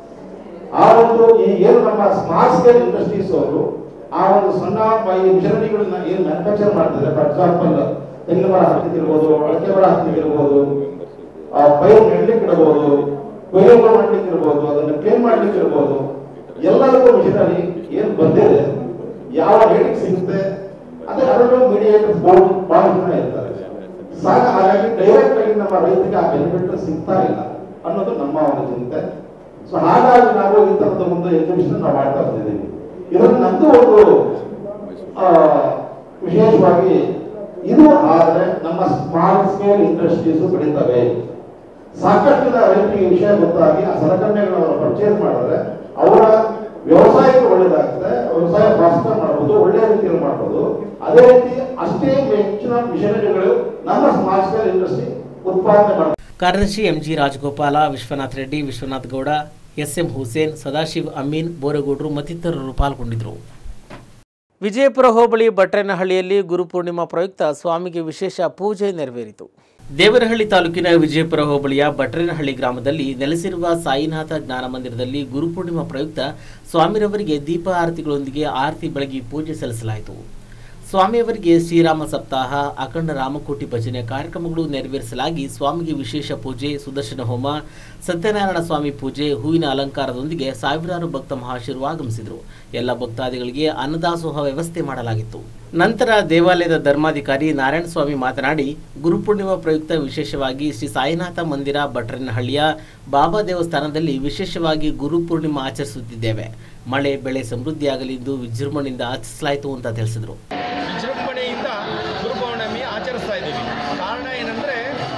Speaker 7: ಆ ಒಂದು ಈ ಏನು ನಮ್ಮ ಸ್ಮಾರ್ಟ್ ಸ್ಕೇಲ್ ಇಂಡಸ್ಟ್ರೀಸ್ ಅವರು ಆ ಒಂದು ಸಣ್ಣ ಮ- ಈ ಮಿಷನರಿಗಳನ್ನ ಏನು ಮ್ಯಾನುಫ್ಯಾಕ್ಚರ್ ಮಾಡ್ತಾರೆ ಫಾರ್ ಎಕ್ಸಾಂಪಲ್ ತೆಂಗಿನ ಮರ ಹಾಕ್ಲಿಕ್ಕಿರ್ಬೋದು ಅಡಕೆ ಮರ ಹಾಕ್ಲಿಕ್ಕಿರ್ಬೋದು ಆ ಪೈರ್ ನೆಡ್ಲಿಕ್ಕೆ ಇಡಬಹುದು ಕೊಯ್ಲು ಮಾಡ್ಲಿಕ್ಕೆ ಇರ್ಬೋದು ಅದನ್ನು ಕ್ಲೀನ್ ಮಾಡ್ಲಿಕ್ಕೆ ಇರ್ಬೋದು ಎಲ್ಲದಕ್ಕೂ ಮಿಷನರಿ ಏನು ಬಂದಿದೆ ಯಾವ ರೇಟಿಗೆ ಸಿಗುತ್ತೆ ಅದೇ ಅದರಲ್ಲೂ ಮೀಡಿಯೇಟರ್ ಬೋರ್ಡ್ ಬಹಳ ಜನ ಇರ್ತಾರೆ ಸಾಗ ಹಾಗಾಗಿ ಡೈರೆಕ್ಟ್ ಆಗಿ ನಮ್ಮ ರೈತರಿಗೆ ಆ ಬೆನಿಫಿಟ್ ಸಿಗ್ತಾ ಇಲ್ಲ ಅನ್ನೋದು ನಮ್ಮ ಒಂದು ಚಿಂತೆ ಸೊ ಹಾಗಾಗಿ ನಾವು ಈ ತರದ ಒಂದು ಎಕ್ಸಿಬಿಷನ್ ನಾವು ಮಾಡ್ತಾ ಬಂದಿದ್ದೀವಿ ಇದರಲ್ಲಿ ನಮ್ದು ಒಂದು ಆ, ವಿಶೇಷವಾಗಿ ಇದು ಆದ್ರೆ ನಮ್ಮ ಸ್ಮಾಲ್ ಸ್ಕೇಲ್ ಇಂಡಸ್ಟ್ರೀಸ್ ಬೆಳೀತವೆ ಸಾಕಷ್ಟು ಜನ ರೈತರಿಗೆ ವಿಷಯ ಗೊತ್ತಾಗಿ ಆ ಸಲಕರಣೆಗಳನ್ನು ಪರ್ಚೇಸ್ ಮಾಡಿದ್ರೆ ಅವರ ವ್ಯವಸಾಯಕ್ಕೆ ಒಳ್ಳೇದಾಗ್ತದೆ ವ್ಯವಸಾಯ ಪ್ರಾಸ್ಪರ್ ಮಾಡ್ಬೋದು ಒಳ್ಳೆ ರೀತಿಯಲ್ಲಿ ಮಾಡ್ಬೋದು ಅದೇ ರೀತಿ ಅಷ್ಟೇ ಹೆಚ್ಚಿನ ಮಿಷನರಿಗಳು ನಮ್ಮ ಸ್ಮಾಲ್ ಸ್ಕೇಲ್ ಇಂಡಸ್ಟ್ರಿ ಉತ್ಪಾದನೆ ಮಾಡ್ತಾರೆ
Speaker 1: ಕಾರ್ಯದರ್ಶಿ ಎಂಜಿ ರಾಜಗೋಪಾಲ ವಿಶ್ವನಾಥ್ ರೆಡ್ಡಿ ವಿಶ್ವನಾಥ್ ಗೌಡ ಎಸ್ಎಂ ಹುಸೇನ್ ಸದಾಶಿವ್ ಅಮೀನ್ ಬೋರೇಗೌಡರು ಮತ್ತಿತರರು ಪಾಲ್ಗೊಂಡಿದ್ದರು ವಿಜಯಪುರ ಹೋಬಳಿ ಭಟ್ರೇನಹಳ್ಳಿಯಲ್ಲಿ ಗುರುಪೂರ್ಣಿಮಾ ಪ್ರಯುಕ್ತ ಸ್ವಾಮಿಗೆ ವಿಶೇಷ ಪೂಜೆ ನೆರವೇರಿತು ದೇವರಹಳ್ಳಿ ತಾಲೂಕಿನ ವಿಜಯಪುರ ಹೋಬಳಿಯ ಭಟ್ರೇನಹಳ್ಳಿ ಗ್ರಾಮದಲ್ಲಿ ನೆಲೆಸಿರುವ ಸಾಯಿನಾಥ ಜ್ಞಾನ ಮಂದಿರದಲ್ಲಿ ಗುರುಪೂರ್ಣಿಮಾ ಪ್ರಯುಕ್ತ ಸ್ವಾಮಿರವರಿಗೆ ದೀಪ ಆರತಿಗಳೊಂದಿಗೆ ಆರತಿ ಬೆಳಗಿ ಪೂಜೆ ಸಲ್ಲಿಸಲಾಯಿತು ಸ್ವಾಮಿಯವರಿಗೆ ಶ್ರೀರಾಮ ಸಪ್ತಾಹ ಅಖಂಡ ರಾಮಕೋಟಿ ಭಜನೆ ಕಾರ್ಯಕ್ರಮಗಳು ನೆರವೇರಿಸಲಾಗಿ ಸ್ವಾಮಿಗೆ ವಿಶೇಷ ಪೂಜೆ ಸುದರ್ಶನ ಹೋಮ ಸತ್ಯನಾರಾಯಣ ಸ್ವಾಮಿ ಪೂಜೆ ಹೂವಿನ ಅಲಂಕಾರದೊಂದಿಗೆ ಸಾವಿರಾರು ಭಕ್ತ ಮಹಾಶಿರು ಆಗಮಿಸಿದರು ಎಲ್ಲ ಭಕ್ತಾದಿಗಳಿಗೆ ಅನ್ನದಾಸೋಹ ವ್ಯವಸ್ಥೆ ಮಾಡಲಾಗಿತ್ತು ನಂತರ ದೇವಾಲಯದ ಧರ್ಮಾಧಿಕಾರಿ ನಾರಾಯಣ ಸ್ವಾಮಿ ಮಾತನಾಡಿ ಗುರುಪೂರ್ಣಿಮಾ ಪ್ರಯುಕ್ತ ವಿಶೇಷವಾಗಿ ಶ್ರೀ ಸಾಯಿನಾಥ ಮಂದಿರ ಭಟ್ರನಹಳ್ಳಿಯ ಬಾಬಾ ದೇವಸ್ಥಾನದಲ್ಲಿ ವಿಶೇಷವಾಗಿ ಗುರುಪೂರ್ಣಿಮಾ ಆಚರಿಸುತ್ತಿದ್ದೇವೆ ಮಳೆ ಬೆಳೆ ಸಮೃದ್ಧಿಯಾಗಲಿ ಎಂದು ವಿಜೃಂಭಣೆಯಿಂದ ಆಚರಿಸಲಾಯಿತು ಅಂತ ತಿಳಿಸಿದರು
Speaker 8: ವಿಜೃಂಭಣೆಯಿಂದ ಗುರುಪೌರ್ಣಮಿ ಆಚರಿಸ್ತಾ ಇದ್ದೀವಿ ಕಾರಣ ಏನಂದರೆ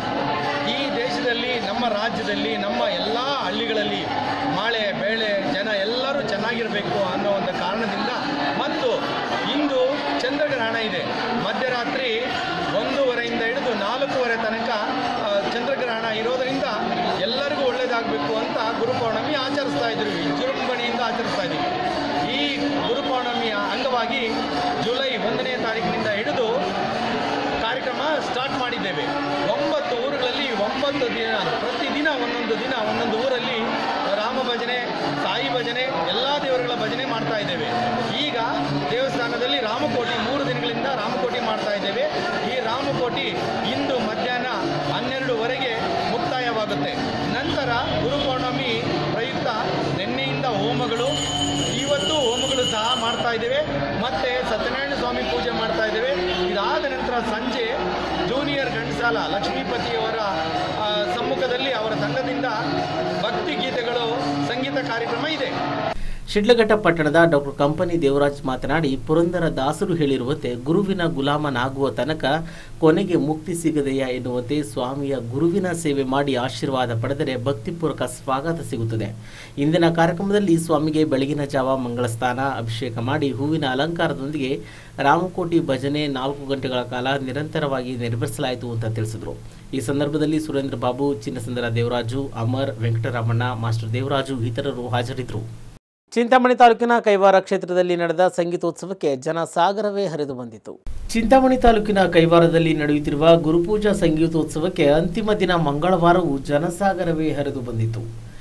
Speaker 8: ಈ ದೇಶದಲ್ಲಿ ನಮ್ಮ ರಾಜ್ಯದಲ್ಲಿ ನಮ್ಮ ಎಲ್ಲ ಹಳ್ಳಿಗಳಲ್ಲಿ ಮಳೆ ಬೆಳೆ ಜನ ಎಲ್ಲರೂ ಚೆನ್ನಾಗಿರಬೇಕು ಅನ್ನೋ ಒಂದು ಕಾರಣದಿಂದ ಮತ್ತು ಇಂದು ಚಂದ್ರಗ್ರಹಣ ಇದೆ ಮಧ್ಯರಾತ್ರಿ ಒಂದೂವರೆಯಿಂದ ಹಿಡಿದು ನಾಲ್ಕೂವರೆ ತನಕ ಆ, ಚಂದ್ರಗ್ರಹಣ ಇರೋದರಿಂದ ಎಲ್ಲರಿಗೂ ಒಳ್ಳೆಯದಾಗಬೇಕು ಅಂತ ಗುರುಪೌರ್ಣಮಿ ಆಚರಿಸ್ತಾ ಇದ್ದೀವಿ ವಿಜೃಂಭಣೆಯಿಂದ ಆಚರಿಸ್ತಾ ಇದ್ದೀವಿ ಈ ಗುರುಪೌರ್ಣಮಿಯ ಅಂಗವಾಗಿ ಜುಲೈ ಒಂದನೇ ತಾರೀಕಿನಿಂದ ಹಿಡಿದು ಕಾರ್ಯಕ್ರಮ ಸ್ಟಾರ್ಟ್ ಮಾಡಿದ್ದೇವೆ ಒಂಬತ್ತು ಊರುಗಳಲ್ಲಿ ಒಂಬತ್ತು ದಿನ ಪ್ರತಿದಿನ ಒಂದೊಂದು ದಿನ ಒಂದೊಂದು ಊರಲ್ಲಿ ರಾಮ ಭಜನೆ ಸಾಯಿ ಭಜನೆ ಎಲ್ಲ ದೇವರುಗಳ ಭಜನೆ ಮಾಡ್ತಾ ಇದ್ದೇವೆ ಈಗ ದೇವಸ್ಥಾನದಲ್ಲಿ ರಾಮಕೋಟಿ ಮೂರು ದಿನಗಳಿಂದ ರಾಮಕೋಟಿ ಮಾಡ್ತಾ ಇದ್ದೇವೆ ಈ ರಾಮಕೋಟಿ ಇಂದು ಮಧ್ಯಾಹ್ನ ಹನ್ನೆರಡುವರೆಗೆ ಮುಕ್ತಾಯವಾಗುತ್ತೆ ನಂತರ ಗುರುಪೌರ್ಣಮಿ ಪ್ರಯುಕ್ತ ನಿನ್ನೆಯಿಂದ ಹೋಮಗಳು ಇವತ್ತು ಹೋಮಗಳು ಸಹ ಮಾಡ್ತಾ ಇದ್ದೇವೆ ಮತ್ತೆ ಸತ್ಯನಾರಾಯಣ ಸ್ವಾಮಿ ಪೂಜೆ ಮಾಡ್ತಾ ಇದ್ದೇವೆ ಇದಾದ ನಂತರ ಸಂಜೆ ಜೂನಿಯರ್ ಗಂಡಸಾಲ ಲಕ್ಷ್ಮೀಪತಿಯವರ ಆ, ಸಮ್ಮುಖದಲ್ಲಿ ಅವರ ತಂಡದಿಂದ ಭಕ್ತಿ ಗೀತೆಗಳು ಸಂಗೀತ ಕಾರ್ಯಕ್ರಮ ಇದೆ
Speaker 1: ಶಿಡ್ಲಘಟ್ಟ ಪಟ್ಟಣದ ಡಾಕ್ಟರ್ ಕಂಪನಿ ದೇವರಾಜ್ ಮಾತನಾಡಿ ಪುರಂದರ ದಾಸರು ಹೇಳಿರುವಂತೆ ಗುರುವಿನ ಗುಲಾಮನಾಗುವ ತನಕ ಕೊನೆಗೆ ಮುಕ್ತಿ ಸಿಗದೆಯಾ ಎನ್ನುವಂತೆ ಸ್ವಾಮಿಯ ಗುರುವಿನ ಸೇವೆ ಮಾಡಿ ಆಶೀರ್ವಾದ ಪಡೆದರೆ ಭಕ್ತಿಪೂರ್ವಕ ಸ್ವಾಗತ ಸಿಗುತ್ತದೆ ಇಂದಿನ ಕಾರ್ಯಕ್ರಮದಲ್ಲಿ ಸ್ವಾಮಿಗೆ ಬೆಳಗಿನ ಜಾವ ಮಂಗಳಸ್ನಾನ ಅಭಿಷೇಕ ಮಾಡಿ ಹೂವಿನ ಅಲಂಕಾರದೊಂದಿಗೆ ರಾಮಕೋಟಿ ಭಜನೆ ನಾಲ್ಕು ಗಂಟೆಗಳ ಕಾಲ ನಿರಂತರವಾಗಿ ನೆರವೇರಿಸಲಾಯಿತು ಅಂತ ತಿಳಿಸಿದರು ಈ ಸಂದರ್ಭದಲ್ಲಿ ಸುರೇಂದ್ರ ಬಾಬು ಚಿನ್ನಸುಂದರ ದೇವರಾಜು ಅಮರ್ ವೆಂಕಟರಮಣ ಮಾಸ್ಟರ್ ದೇವರಾಜು ಇತರರು ಹಾಜರಿದ್ದರು ಚಿಂತಾಮಣಿ ತಾಲೂಕಿನ ಕೈವಾರ ಕ್ಷೇತ್ರದಲ್ಲಿ ನಡೆದ ಸಂಗೀತೋತ್ಸವಕ್ಕೆ ಜನ ಸಾಗರವೇ ಹರಿದು ಬಂದಿತು ಚಿಂತಾಮಣಿ ತಾಲೂಕಿನ ಕೈವಾರದಲ್ಲಿ ನಡೆಯುತ್ತಿರುವ ಗುರುಪೂಜಾ ಸಂಗೀತೋತ್ಸವಕ್ಕೆ ಅಂತಿಮ ದಿನ ಮಂಗಳವಾರವೂ ಜನಸಾಗರವೇ ಹರಿದು ಬಂದಿತು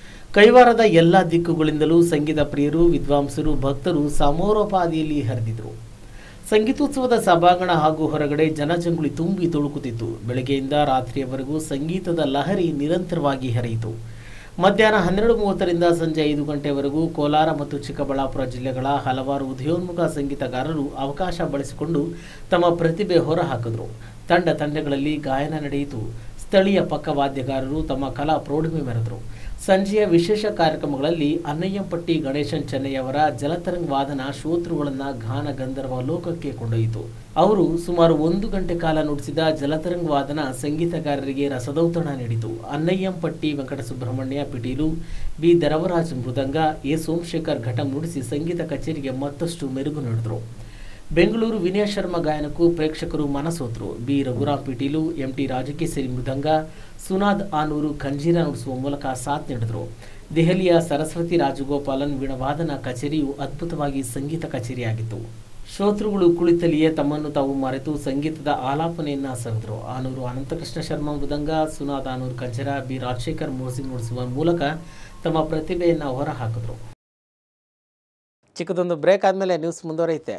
Speaker 1: ಕೈವಾರದ ಎಲ್ಲ ದಿಕ್ಕುಗಳಿಂದಲೂ ಸಂಗೀತ ಪ್ರಿಯರು ವಿದ್ವಾಂಸರು ಭಕ್ತರು ಸಮೋರೋಪಾದಿಯಲ್ಲಿ ಹರಿದಿದ್ರು ಸಂಗೀತೋತ್ಸವದ ಸಭಾಂಗಣ ಹಾಗೂ ಹೊರಗಡೆ ಜನಜಂಗುಳಿ ತುಂಬಿ ತುಳುಕುತ್ತಿತ್ತು ಬೆಳಗ್ಗೆಯಿಂದ ರಾತ್ರಿಯವರೆಗೂ ಸಂಗೀತದ ಲಹರಿ ನಿರಂತರವಾಗಿ ಹರಿಯಿತು ಮಧ್ಯಾಹ್ನ ಹನ್ನೆರಡು ಮೂವತ್ತರಿಂದ ಸಂಜೆ ಐದು ಗಂಟೆವರೆಗೂ ಕೋಲಾರ ಮತ್ತು ಚಿಕ್ಕಬಳ್ಳಾಪುರ ಜಿಲ್ಲೆಗಳ ಹಲವಾರು ಉದಯೋನ್ಮುಖ ಸಂಗೀತಗಾರರು ಅವಕಾಶ ಬಳಸಿಕೊಂಡು ತಮ್ಮ ಪ್ರತಿಭೆ ಹೊರಹಾಕಿದ್ರು ತಂಡ ತಂಡಗಳಲ್ಲಿ ಗಾಯನ ನಡೆಯಿತು ಸ್ಥಳೀಯ ಪಕ್ಕವಾದ್ಯಗಾರರು ತಮ್ಮ ಕಲಾ ಪ್ರೌಢಿಮೆ ಮೆರೆದರು ಸಂಜೆಯ ವಿಶೇಷ ಕಾರ್ಯಕ್ರಮಗಳಲ್ಲಿ ಅನ್ನಯ್ಯಂಪಟ್ಟಿ ಗಣೇಶನ್ ಚೆನ್ನೈಯವರ ಜಲತರಂಗ್ ವಾದನ ಶ್ರೋತೃಗಳನ್ನ ಗಾನ ಗಂಧರ್ವ ಲೋಕಕ್ಕೆ ಕೊಂಡೊಯ್ಯಿತು ಅವರು ಸುಮಾರು ಒಂದು ಗಂಟೆ ಕಾಲ ನುಡಿಸಿದ ಜಲತರಂಗ್ ವಾದನ ಸಂಗೀತಗಾರರಿಗೆ ರಸದೌತಣ ನೀಡಿತು ಅನ್ನಯ್ಯಂಪಟ್ಟಿ ವೆಂಕಟ ಸುಬ್ರಹ್ಮಣ್ಯ ಪಿಟೀಲು ಬಿ ದರವರಾಜ್ ಮೃದಂಗ ಎ ಸೋಮಶೇಖರ್ ಘಟಂ ನುಡಿಸಿ ಸಂಗೀತ ಕಚೇರಿಗೆ ಮತ್ತಷ್ಟು ಮೆರುಗು ನೀಡಿದರು ಬೆಂಗಳೂರು ವಿನಯ ಶರ್ಮಾ ಗಾಯನಕ್ಕೂ ಪ್ರೇಕ್ಷಕರು ಮನಸೋತರು ಬಿ ರಘುರಾಮ್ ಪಿಟೀಲು ಎಂಟಿ ರಾಜಕೇಸರಿ ಮೃದಂಗ ಸುನಾದ್ ಆನೂರು ಖಂಜೀರ ನುಡಿಸುವ ಮೂಲಕ ಸಾಥ್ ನೀಡಿದರು ದೆಹಲಿಯ ಸರಸ್ವತಿ ರಾಜಗೋಪಾಲನ್ ವೀಣವಾದನ ಕಚೇರಿಯು ಅದ್ಭುತವಾಗಿ ಸಂಗೀತ ಕಚೇರಿಯಾಗಿತ್ತು ಶ್ರೋತೃಗಳು ಕುಳಿತಲ್ಲಿಯೇ ತಮ್ಮನ್ನು ತಾವು ಮರೆತು ಸಂಗೀತದ ಆಲಾಪನೆಯನ್ನ ಸವಿದರು ಆನೂರು ಅನಂತಕೃಷ್ಣ ಶರ್ಮಾ ಮೃದಂಗ ಸುನಾದ್ ಆನೂರ್ ಕಂಚರ ಬಿ ರಾಜಶೇಖರ್ ಮೋರ್ಸಿ ನುಡಿಸುವ ಮೂಲಕ ತಮ್ಮ ಪ್ರತಿಭೆಯನ್ನು ಹೊರಹಾಕಿದ್ರು ಚಿಕ್ಕದೊಂದು ಬ್ರೇಕ್ ಆದಮೇಲೆ ನ್ಯೂಸ್ ಮುಂದುವರಿಯುತ್ತೆ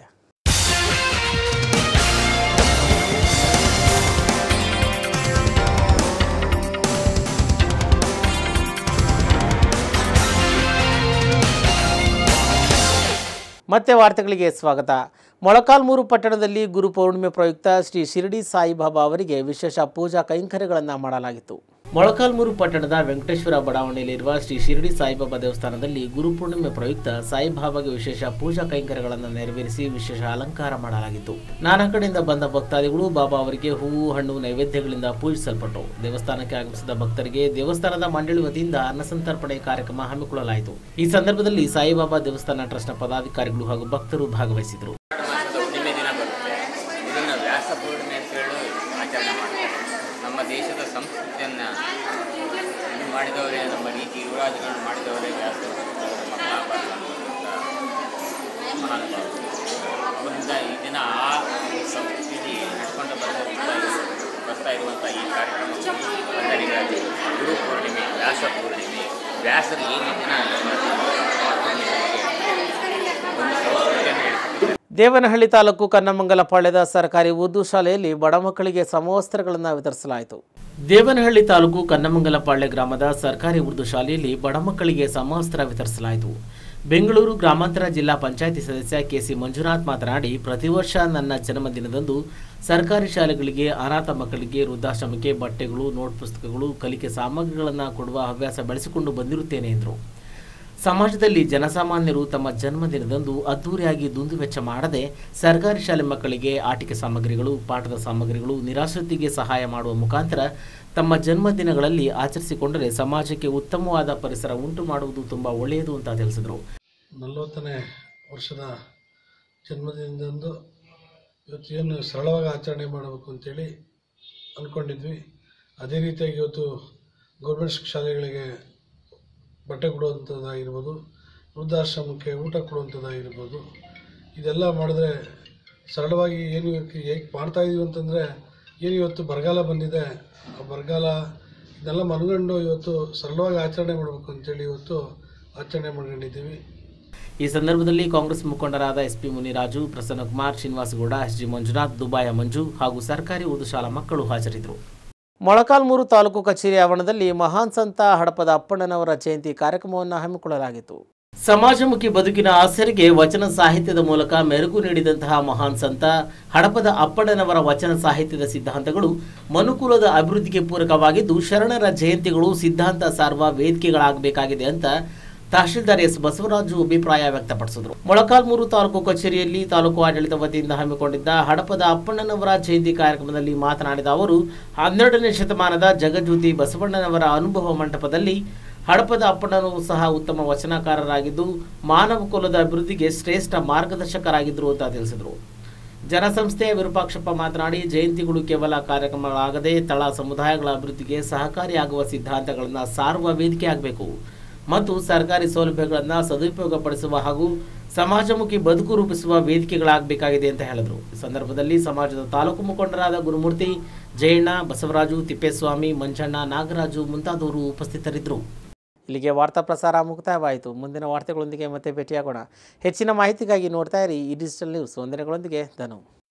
Speaker 1: ಮತ್ತೆ ವಾರ್ತೆಗಳಿಗೆ ಸ್ವಾಗತ ಮೊಳಕಾಲ್ಮೂರು ಪಟ್ಟಣದಲ್ಲಿ ಗುರು ಪೌರ್ಣಿಮೆ ಪ್ರಯುಕ್ತ ಶ್ರೀ ಶಿರಡಿ ಸಾಯಿಬಾಬಾ ಅವರಿಗೆ ವಿಶೇಷ ಪೂಜಾ ಕೈಂಕರ್ಯಗಳನ್ನು ಮಾಡಲಾಗಿತ್ತು ಮೊಳಕಾಲ್ಮೂರು ಪಟ್ಟಣದ ವೆಂಕಟೇಶ್ವರ ಬಡಾವಣೆಯಲ್ಲಿರುವ ಶ್ರೀ ಶಿರಡಿ ಸಾಯಿಬಾಬಾ ದೇವಸ್ಥಾನದಲ್ಲಿ ಗುರುಪೂರ್ಣಿಮೆ ಪ್ರಯುಕ್ತ ಸಾಯಿಬಾಬಾಗೆ ವಿಶೇಷ ಪೂಜಾ ಕೈಂಕರ್ಯಗಳನ್ನು ನೆರವೇರಿಸಿ ವಿಶೇಷ ಅಲಂಕಾರ ಮಾಡಲಾಗಿತ್ತು ನಾನಾ ಕಡೆಯಿಂದ ಬಂದ ಭಕ್ತಾದಿಗಳು ಬಾಬಾ ಅವರಿಗೆ ಹೂವು ಹಣ್ಣು ನೈವೇದ್ಯಗಳಿಂದ ಪೂಜಿಸಲ್ಪಟ್ಟು ದೇವಸ್ಥಾನಕ್ಕೆ ಆಗಮಿಸಿದ ಭಕ್ತರಿಗೆ ದೇವಸ್ಥಾನದ ಮಂಡಳಿ ವತಿಯಿಂದ ಅನ್ನಸಂತರ್ಪಣೆ ಕಾರ್ಯಕ್ರಮ ಹಮ್ಮಿಕೊಳ್ಳಲಾಯಿತು ಈ ಸಂದರ್ಭದಲ್ಲಿ ಸಾಯಿಬಾಬಾ ದೇವಸ್ಥಾನ ಟ್ರಸ್ಟ್ನ ಪದಾಧಿಕಾರಿಗಳು ಹಾಗೂ ಭಕ್ತರು ಭಾಗವಹಿಸಿದರು
Speaker 9: ಮಾಸದ ಹುಣ್ಣಿಮೆ ದಿನ ಬರುತ್ತೆ ಇದನ್ನು ವ್ಯಾಸ ಪೂರ್ಣಿಮೆ ಅಂತ ಹೇಳಿ ಆಚರಣೆ ಮಾಡ್ತಾರೆ ನಮ್ಮ ದೇಶದ ಸಂಸ್ಕೃತಿಯನ್ನು ಇದು ಮಾಡಿದವರೇ ನಮ್ಮ ರೀತಿ ಯುವರಾಜಗಳನ್ನು ಮಾಡಿದವರೇ ವ್ಯಾಸರು ಮಹಾಭಾರತ ಮಹಾನುಭಾವರು ಅವರಿಂದ ಈ ದಿನ ಆ ಸಂಸ್ಕೃತಿ ನಡ್ಕೊಂಡು ಬರ್ತಾ ಬರ್ತಾ ಇರುವಂಥ ಈ ಕಾರ್ಯಕ್ರಮ ಭಕ್ತರಿಗಾಗಿ ಗುರು ಪೂರ್ಣಿಮೆ ವ್ಯಾಸ ಪೂರ್ಣಿಮೆ ವ್ಯಾಸರು ಏನು ದಿನ ಒಂದು ಸಂಸ್ಕೃತಿಯನ್ನು ಹೇಳ್ಕೊಟ್ಟಿದ್ದಾರೆ
Speaker 1: ದೇವನಹಳ್ಳಿ ತಾಲೂಕು ಕನ್ನಮಂಗಲ ಪಾಳ್ಯದ ಸರ್ಕಾರಿ ಉರ್ದು ಶಾಲೆಯಲ್ಲಿ ಬಡ ಮಕ್ಕಳಿಗೆ ಸಮವಸ್ತ್ರಗಳನ್ನು ವಿತರಿಸಲಾಯಿತು ದೇವನಹಳ್ಳಿ ತಾಲೂಕು ಕನ್ನಮಂಗಲ ಪಾಳ್ಯ ಗ್ರಾಮದ ಸರ್ಕಾರಿ ಉರ್ದು ಶಾಲೆಯಲ್ಲಿ ಬಡ ಮಕ್ಕಳಿಗೆ ಸಮವಸ್ತ್ರ ವಿತರಿಸಲಾಯಿತು ಬೆಂಗಳೂರು ಗ್ರಾಮಾಂತರ ಜಿಲ್ಲಾ ಪಂಚಾಯಿತಿ ಸದಸ್ಯ ಕೆಸಿ ಮಂಜುನಾಥ್ ಮಾತನಾಡಿ ಪ್ರತಿ ವರ್ಷ ನನ್ನ ಜನ್ಮದಿನದಂದು ಸರ್ಕಾರಿ ಶಾಲೆಗಳಿಗೆ ಅನಾಥ ಮಕ್ಕಳಿಗೆ ವೃದ್ಧಾಶ್ರಮಕ್ಕೆ ಬಟ್ಟೆಗಳು ನೋಟ್ ಪುಸ್ತಕಗಳು ಕಲಿಕೆ ಸಾಮಗ್ರಿಗಳನ್ನು ಕೊಡುವ ಹವ್ಯಾಸ ಬೆಳೆಸಿಕೊಂಡು ಬಂದಿರುತ್ತೇನೆ ಎಂದರು ಸಮಾಜದಲ್ಲಿ ಜನಸಾಮಾನ್ಯರು ತಮ್ಮ ಜನ್ಮದಿನದಂದು ಅದ್ದೂರಿಯಾಗಿ ದುಂದುವೆಚ್ಚ ಮಾಡದೆ ಸರ್ಕಾರಿ ಶಾಲೆ ಮಕ್ಕಳಿಗೆ ಆಟಿಕೆ ಸಾಮಗ್ರಿಗಳು ಪಾಠದ ಸಾಮಗ್ರಿಗಳು ನಿರಾಶ್ರಿತಿಗೆ ಸಹಾಯ ಮಾಡುವ ಮುಖಾಂತರ ತಮ್ಮ ಜನ್ಮದಿನಗಳಲ್ಲಿ ಆಚರಿಸಿಕೊಂಡರೆ ಸಮಾಜಕ್ಕೆ ಉತ್ತಮವಾದ ಪರಿಸರ ಉಂಟು ಮಾಡುವುದು ತುಂಬ ಒಳ್ಳೆಯದು ಅಂತ ತಿಳಿಸಿದರು
Speaker 10: ನಲವತ್ತನೇ ವರ್ಷದ ಜನ್ಮದಿನದಂದು ಇವತ್ತು ಏನು ಸರಳವಾಗಿ ಆಚರಣೆ ಮಾಡಬೇಕು ಅಂತೇಳಿ ಅಂದ್ಕೊಂಡಿದ್ವಿ ಅದೇ ರೀತಿಯಾಗಿ ಇವತ್ತು ಗೌರ್ಮೆಂಟ್ ಶಾಲೆಗಳಿಗೆ ಬಟ್ಟೆ ಕೊಡುವಂಥದ್ದಾಗಿರ್ಬೋದು ವೃದ್ಧಾಶ್ರಮಕ್ಕೆ ಊಟ ಕೊಡುವಂಥದ್ದಾಗಿರ್ಬೋದು ಇದೆಲ್ಲ ಮಾಡಿದ್ರೆ ಸರಳವಾಗಿ ಏನು ಹೇಗೆ ಮಾಡ್ತಾಯಿದ್ದೀವಿ ಅಂತಂದರೆ ಏನು ಇವತ್ತು ಬರಗಾಲ ಬಂದಿದೆ ಆ ಬರಗಾಲ ಇದೆಲ್ಲ ಮನಗಂಡು ಇವತ್ತು ಸರಳವಾಗಿ ಆಚರಣೆ ಮಾಡಬೇಕು ಅಂತೇಳಿ ಇವತ್ತು ಆಚರಣೆ ಮಾಡ್ಕೊಂಡಿದ್ದೀವಿ
Speaker 1: ಈ ಸಂದರ್ಭದಲ್ಲಿ ಕಾಂಗ್ರೆಸ್ ಮುಖಂಡರಾದ S P Muniraju Prasannakumar Srinivasagowda S G Manjunath Dubai Manju ಹಾಗೂ ಸರ್ಕಾರಿ ಉರ್ದು ಶಾಲಾ ಮಕ್ಕಳು ಹಾಜರಿದ್ದರು ಮೊಳಕಾಲ್ಮೂರು ತಾಲೂಕು ಕಚೇರಿ ಆವರಣದಲ್ಲಿ ಮಹಾನ್ ಸಂತ ಹಡಪದ ಅಪ್ಪಣ್ಣನವರ ಜಯಂತಿ ಕಾರ್ಯಕ್ರಮವನ್ನು ಹಮ್ಮಿಕೊಳ್ಳಲಾಗಿತ್ತು ಸಮಾಜಮುಖಿ ಬದುಕಿನ ಆಸರಿಗೆ ವಚನ ಸಾಹಿತ್ಯದ ಮೂಲಕ ಮೆರುಗು ನೀಡಿದಂತಹ ಮಹಾನ್ ಸಂತ ಹಡಪದ ಅಪ್ಪಣ್ಣನವರ ವಚನ ಸಾಹಿತ್ಯದ ಸಿದ್ಧಾಂತಗಳು ಮನುಕುಲದ ಅಭಿವೃದ್ಧಿಗೆ ಪೂರಕವಾಗಿದ್ದು ಶರಣರ ಜಯಂತಿಗಳು ಸಿದ್ಧಾಂತ ಸಾರುವ ವೇದಿಕೆಗಳಾಗಬೇಕಾಗಿದೆ ಅಂತ ತಹಶೀಲ್ದಾರ್ ಎಸ್ ಬಸವರಾಜು ಅಭಿಪ್ರಾಯ ವ್ಯಕ್ತಪಡಿಸಿದರು ಮೊಳಕಾಲ್ಮೂರು ತಾಲೂಕು ಕಚೇರಿಯಲ್ಲಿ ತಾಲೂಕು ಆಡಳಿತ ವತಿಯಿಂದ ಹಮ್ಮಿಕೊಂಡಿದ್ದ ಹಡಪದ ಅಪ್ಪಣ್ಣನವರ ಜಯಂತಿ ಕಾರ್ಯಕ್ರಮದಲ್ಲಿ ಮಾತನಾಡಿದ ಅವರು ಹನ್ನೆರಡನೇ ಶತಮಾನದ ಜಗಜ್ಯೋತಿ ಬಸವಣ್ಣನವರ ಅನುಭವ ಮಂಟಪದಲ್ಲಿ ಹಡಪದ ಅಪ್ಪಣ್ಣನು ಸಹ ಉತ್ತಮ ವಚನಕಾರರಾಗಿದ್ದು ಮಾನವ ಕುಲದ ಅಭಿವೃದ್ಧಿಗೆ ಶ್ರೇಷ್ಠ ಮಾರ್ಗದರ್ಶಕರಾಗಿದ್ದರು ಅಂತ ತಿಳಿಸಿದರು ಜನಸಂಸ್ಥೆಯ ವಿರೂಪಾಕ್ಷಪ್ಪ ಮಾತನಾಡಿ ಜಯಂತಿಗಳು ಕೇವಲ ಕಾರ್ಯಕ್ರಮಗಳಾಗದೆ ತಳ ಸಮುದಾಯಗಳ ಅಭಿವೃದ್ಧಿಗೆ ಸಹಕಾರಿಯಾಗುವ ಸಿದ್ಧಾಂತಗಳನ್ನು ಸಾರುವ ವೇದಿಕೆಯಾಗಬೇಕು ಮತ್ತು ಸರ್ಕಾರಿ ಸೌಲಭ್ಯಗಳನ್ನು ಸದುಪಯೋಗಪಡಿಸುವ ಹಾಗೂ ಸಮಾಜಮುಖಿ ಬದುಕು ರೂಪಿಸುವ ವೇದಿಕೆಗಳಾಗಬೇಕಾಗಿದೆ ಅಂತ ಹೇಳಿದರು ಈ ಸಂದರ್ಭದಲ್ಲಿ ಸಮಾಜದ ತಾಲೂಕು ಮುಖಂಡರಾದ ಗುರುಮೂರ್ತಿ ಜಯಣ್ಣ ಬಸವರಾಜು ತಿಪ್ಪೇಸ್ವಾಮಿ ಮಂಜಣ್ಣ ನಾಗರಾಜು ಮುಂತಾದವರು ಉಪಸ್ಥಿತರಿದ್ದರು ಇಲ್ಲಿಗೆ ವಾರ್ತಾ ಪ್ರಸಾರ ಮುಕ್ತಾಯವಾಯಿತು ಮುಂದಿನ ವಾರ್ತೆಗಳೊಂದಿಗೆ ಮತ್ತೆ ಭೇಟಿಯಾಗೋಣ ಹೆಚ್ಚಿನ ಮಾಹಿತಿಗಾಗಿ ನೋಡ್ತಾ ಇರಿ ಈ ಡಿಜಿಟಲ್ ನ್ಯೂಸ್ ವಂದನೆಗಳೊಂದಿಗೆ ಧನು